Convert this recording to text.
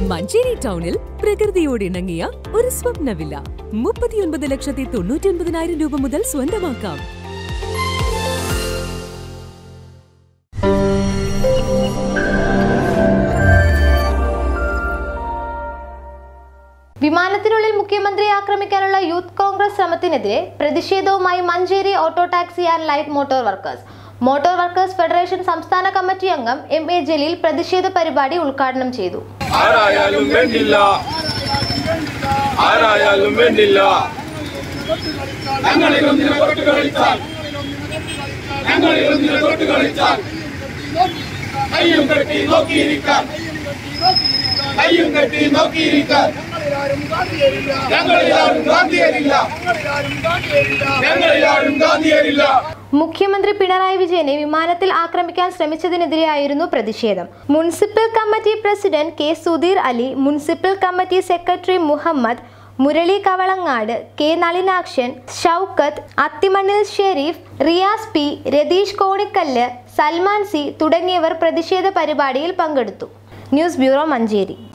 മഞ്ചേരി ടൗണിൽ പ്രകൃതിയോട് ഇണങ്ങിയ ഒരു സ്വപ്ന വില്ല മുപ്പത്തിയൊൻപത് ലക്ഷത്തി തൊണ്ണൂറ്റി ഒൻപതിനായിരം രൂപ മുതൽ സ്വന്തമാക്കാം വിമാനത്തിനുള്ളിൽ മുഖ്യമന്ത്രിയെ ആക്രമിക്കാനുള്ള യൂത്ത് കോൺഗ്രസ് ശ്രമത്തിനെതിരെ പ്രതിഷേധവുമായി Manjeri auto taxi and light motor workers motor workers federation സംസ്ഥാന കമ്മിറ്റി അംഗം എം എ ജലീൽ പ്രതിഷേധ പരിപാടി ഉദ്ഘാടനം ചെയ്തു ആരായാലും വേണ്ടില്ല ആരായാലും വേണ്ടില്ല ഞങ്ങളിൽ ഒന്നിനെ തൊട്ട് കളിച്ചാൽ ഞങ്ങളിൽ ഒന്നിനെ തൊട്ട് കളിച്ചാൽ കയ്യും കെട്ടി നോക്കിയിരിക്കാൻ കയ്യും കെട്ടി നോക്കിയിരിക്കാൻ ഞങ്ങളിലാരും ഗാന്ധിയരില്ല ഞങ്ങളിലാരും ഗാന്ധിയരില്ല മുഖ്യമന്ത്രി പിണറായി വിജയനെ വിമാനത്തിൽ ആക്രമിക്കാൻ ശ്രമിച്ചതിനെതിരെയായിരുന്നു പ്രതിഷേധം municipal committee president K Sudheer Ali municipal committee secretary Muhammad Murali Kavalangad K Nalinakshan Shoukath Athimannil Sherif Riyas P Ratheesh Konikkal Salman C തുടങ്ങിയവർ പ്രതിഷേധ പരിപാടിയിൽ പങ്കെടുത്തു ന്യൂസ് ബ്യൂറോ മഞ്ചേരി